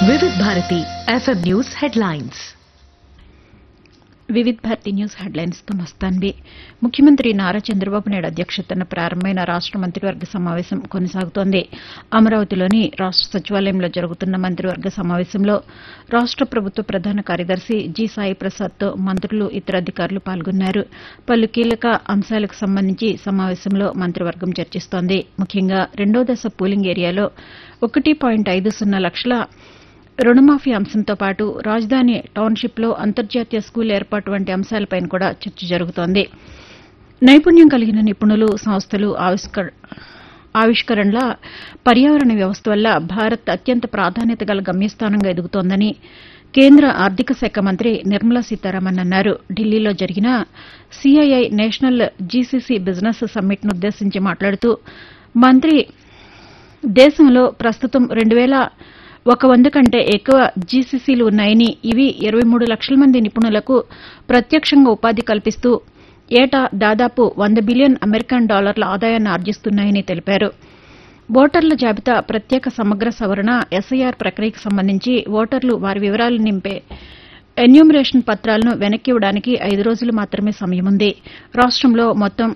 వివిధ Bharati FM news headlines Vividh Bharati news headlines తో మస్తాన్వి ముఖ్యమంత్రి నారా చంద్రబాబు నాయుడు అధ్యక్షతన ప్రారంభమైన రాష్ట మంత్రివర్గ సమావేశం కొనసాగుతోంది అమరావతిలోని రాష్ట సచివాలయంలో జరుగుతున్న మంత్రివర్గ సమావేశంలో రాష్ట ప్రభుత్వ ప్రధాన కార్యదర్శి జి సాయి ప్రసాద్తో మంత్రులు ఇతర అధికారులు పాల్గొన్నారు పలు కీలక అంశాలకు సంబంధించి సమావేశంలో మంత్రివర్గం చర్చిస్తోంది ముఖ్యంగా రెండో దశ పూలింగ్ ఏరియాలో ఒకటి పాయింట్ ఐదు సున్నా లక్షల రుణమాఫీ అంశంతో పాటు రాజధాని టౌన్షిప్లో అంతర్జాతీయ స్కూల్ ఏర్పాటు వంటి అంశాలపైన కూడా చర్చ జరుగుతోంది నైపుణ్యం కలిగిన నిపుణులు సంస్థలు ఆవిష్కర ఆవిష్కరణల పర్యావరణ వ్యవస్థ వల్ల భారత్ అత్యంత ప్రాధాన్యత గల గమ్యస్థానంగా ఎదుగుతోందని కేంద్ర ఆర్థిక శాఖ మంత్రి నిర్మలా సీతారామన్ అన్నారు ఢిల్లీలో జరిగిన సిఐఐ నేషనల్ జీసీసీ బిజినెస్ సమ్మిట్ను ఉద్దేశించి మాట్లాడుతూ మంత్రి దేశంలో ప్రస్తుతం రెండు వేల ఒక వంద కంటే ఎక్కువ జీసీసీలు ఉన్నాయని ఇవి ఇరవై మూడు లక్షల మంది నిపుణులకు ప్రత్యక్షంగా ఉపాధి కల్పిస్తూ ఏటా దాదాపు వంద బిలియన్ అమెరికన్ డాలర్ల ఆదాయాన్ని ఆర్జిస్తున్నాయని తెలిపారు ఓటర్ల జాబితా ప్రత్యేక సమగ్ర సవరణ ఎస్ఐఆర్ ప్రక్రియకు సంబంధించి ఓటర్లు వారి వివరాలు నింపే ఎన్యూమరేషన్ పత్రాలను వెనక్కి ఇవ్వడానికి ఐదు రోజులు మాత్రమే సమయం ఉంది రాష్టంలో మొత్తం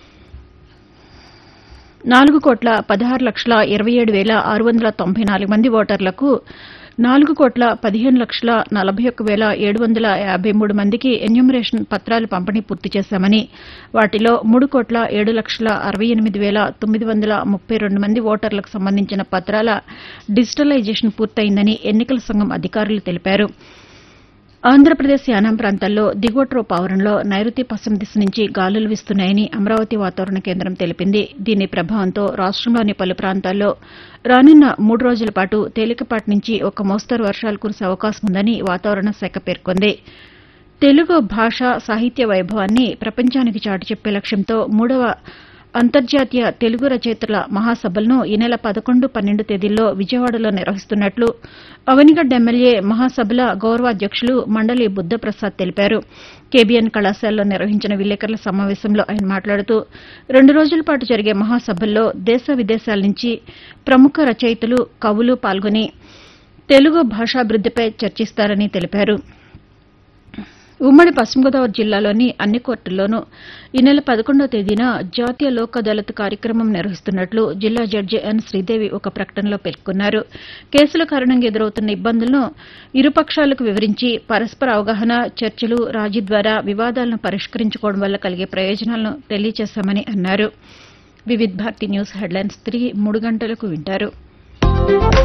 నాలుగు కోట్ల పదహారు లక్షల ఇరవై ఏడు వేల ఆరు వందల తొంభై నాలుగు మంది ఓటర్లకు నాలుగు కోట్ల పదిహేను లక్షల నలభై ఒక్క వేల ఏడు వందల యాభై మూడు మందికి ఎన్యూమరేషన్ పత్రాలు పంపిణీ పూర్తి చేశామని వాటిలో మూడు కోట్ల ఏడు లక్షల అరవై ఎనిమిది వేల తొమ్మిది వందల ముప్పై రెండు మంది ఓటర్లకు సంబంధించిన పత్రాల డిజిటలైజేషన్ పూర్తయిందని ఎన్నికల సంఘం అధికారులు తెలిపారు ఆంధ్రప్రదేశ్ యానాం ప్రాంతాల్లో దిగువట్రో పావురంలో నైరుతి పశ్చిమ దిశ నుంచి గాలులు వీస్తున్నాయని అమరావతి వాతావరణ కేంద్రం తెలిపింది దీని ప్రభావంతో రాష్టంలోని పలు ప్రాంతాల్లో రానున్న మూడు రోజుల పాటు తేలికపాటి నుంచి ఒక మోస్తరు వర్షాలు కురిసే అవకాశం ఉందని వాతావరణ శాఖ పేర్కొంది తెలుగు భాష సాహిత్య వైభవాన్ని ప్రపంచానికి చాటి చెప్పే లక్ష్యంతో మూడవ అంతర్జాతీయ తెలుగు రచయితల మహాసభలను ఈ నెల పదకొండు పన్నెండు తేదీల్లో విజయవాడలో నిర్వహిస్తున్నట్లు అవనిగడ్డ ఎమ్మెల్యే మహాసభల గౌరవాధ్యక్షులు మండలి బుద్దప్రసాద్ తెలిపారు కేబీఎన్ కళాశాలలో నిర్వహించిన విలేకరుల సమావేశంలో ఆయన మాట్లాడుతూ రెండు రోజుల పాటు జరిగే మహాసభల్లో దేశ విదేశాల నుంచి ప్రముఖ రచయితలు కవులు పాల్గొని తెలుగు భాషాభివృద్దిపై చర్చిస్తారని తెలిపారు ఉమ్మడి పశ్చిమ గోదావరి జిల్లాలోని అన్ని కోర్టుల్లోనూ ఈ నెల పదకొండవ తేదీన జాతీయ లోక్ అదాలత్ కార్యక్రమం నిర్వహిస్తున్నట్లు జిల్లా జడ్జి ఎన్ శ్రీదేవి ఒక ప్రకటనలో పేర్కొన్నారు కేసుల కారణంగా ఎదురవుతున్న ఇబ్బందులను ఇరుపక్షాలకు వివరించి పరస్పర అవగాహన చర్చలు రాజీ ద్వారా వివాదాలను పరిష్కరించుకోవడం వల్ల కలిగే ప్రయోజనాలను తెలియజేశామని అన్నారు వివిధ్ భారతి న్యూస్ హెడ్లైన్స్ తిరిగి మూడు గంటలకు వింటారు